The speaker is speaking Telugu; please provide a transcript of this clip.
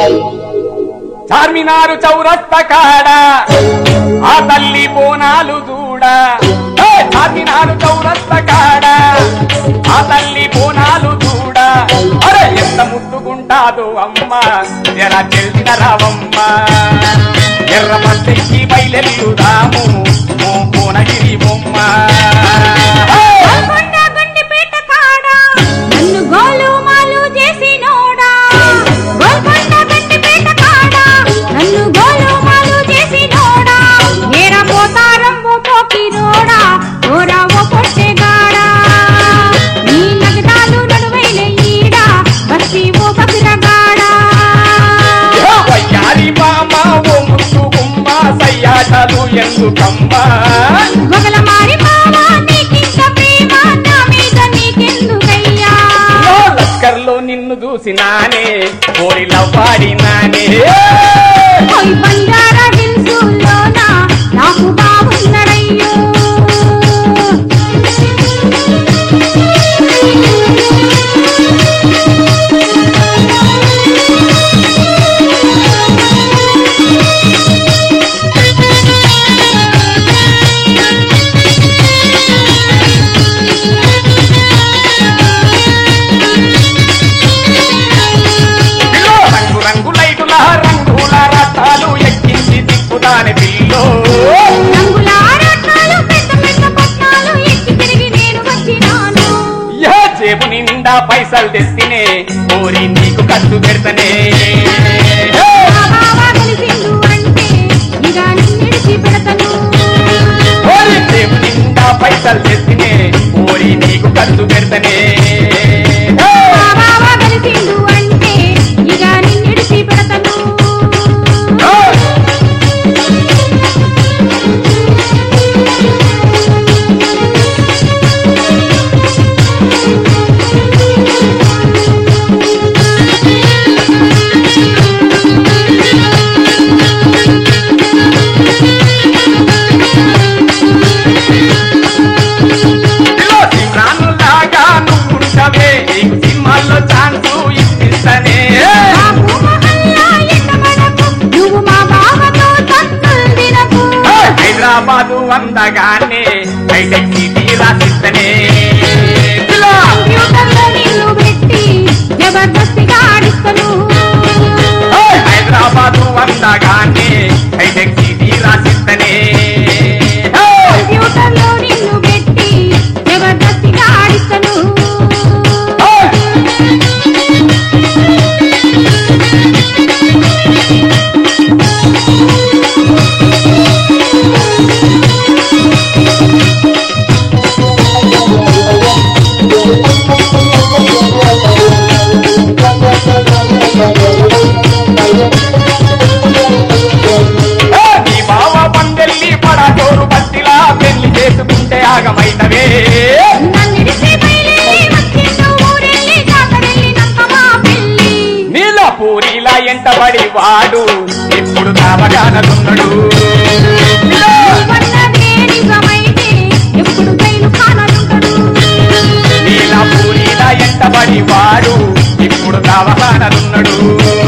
చార్మినారు చౌరస్త కాడ ఆ తల్లి బోనాలు చూడ ఏ, చార్మినారు చౌరస్త కాడ ఆ తల్లి బోనాలు చూడ అరే ఎంత ముద్దుగుంటాదో అమ్మ ఎరా తెలిసిన రావమ్మ ఎర్ర పట్టెక్కి బయలెల్లుదాము ఓ కోనగిరి బొమ్మ హే! గోల్కొండ గండిపేట కాడ నన్ను గోలు మాలు చేసినోడా గోల్కొండ గండిపేట కాడ నన్ను గోలు మాలు చేసినోడా ఏర పోతారం ఓ పోకిరోడా ఓరా ఓ పొట్టెగాడా నీ నగదాలు నడువైన ఈడ బస్తి ఓ బకిరగాడా వయ్యారి మామ ఓ ముద్దు గుమ్మ సయ్యాటలు ఎందుకమ్మా గొగల మారి మావా నీకింక ప్రేమ నా మీద నీకెందుకయ్యా ఓ లస్కర్లో నిన్ను చూసినానే కోరిలో పాడినానే ఓయ్ బంజారా హిల్సుల్లోన నాకు బాగున్నడయ్యో పిల్లో రంగు రంగు లైటుల రంగుల రథాలు ఎక్కించి తిప్పుతానే పిల్లో రంగుల రత్నాలు పెద్ద పెద్ద పట్నాలు ఎక్కి తిరిగి నేను వచ్చినాను ఏ జేబు నిండా పైసలు తెస్తేనే కోరి నీకు ఖర్చు పెడతనే మా బావ కలిసిండు అంటే ఇక నిన్నిడిచి పెడతను కోరి జేబు నిండా పైసలు తెస్తేనే కోరి నీకు ఖర్చు పెడతనే మా బావ కలిసిండు అంటే ఇక నిన్నిడిచి పెడతను పిల్లో సిమ్రాన్లాగా నువ్వుంటవే నీకు సినిమాల్లో ఛాన్స్ ఇప్పిస్తనే బాబు మహల్లా ఎక్కబడకు, నువ్వు మా బావతో తన్నులు తినకు. హైదరాబాదు అందగానే హైటెక్ సిటీ రాసిస్తనే పిల్లో కంప్యూటర్లో నిన్ను పెట్టి జబర్దస్తిగా ఆడిస్తను. హైదరాబాదు అందగానే హైటెక్ సిటీ రాసిస్తనే కంప్యూటర్లో నిన్ను పెట్టి జబర్దస్తిగా ఆడిస్తను. నీ బావ పందెల్లి పడటోరు బట్టిలా పెళ్లి చేసుకుంటే ఆగమైనవే నన్నిడిచి బయలుదేరి వచ్చిండు ఊరెళ్ళి జాతరెళ్ళినాక మా పెళ్ళి. నీల పూరిలా ఎంటబడి వాడు ఎప్పుడు కావగానదున్నాడు నీవన్నదే నిజమైతే ఎప్పుడు జైలు కానలుంటడు నీల పూరిలా ఎంటబడి వాడు ఇప్పుడు కావగానదున్నాడు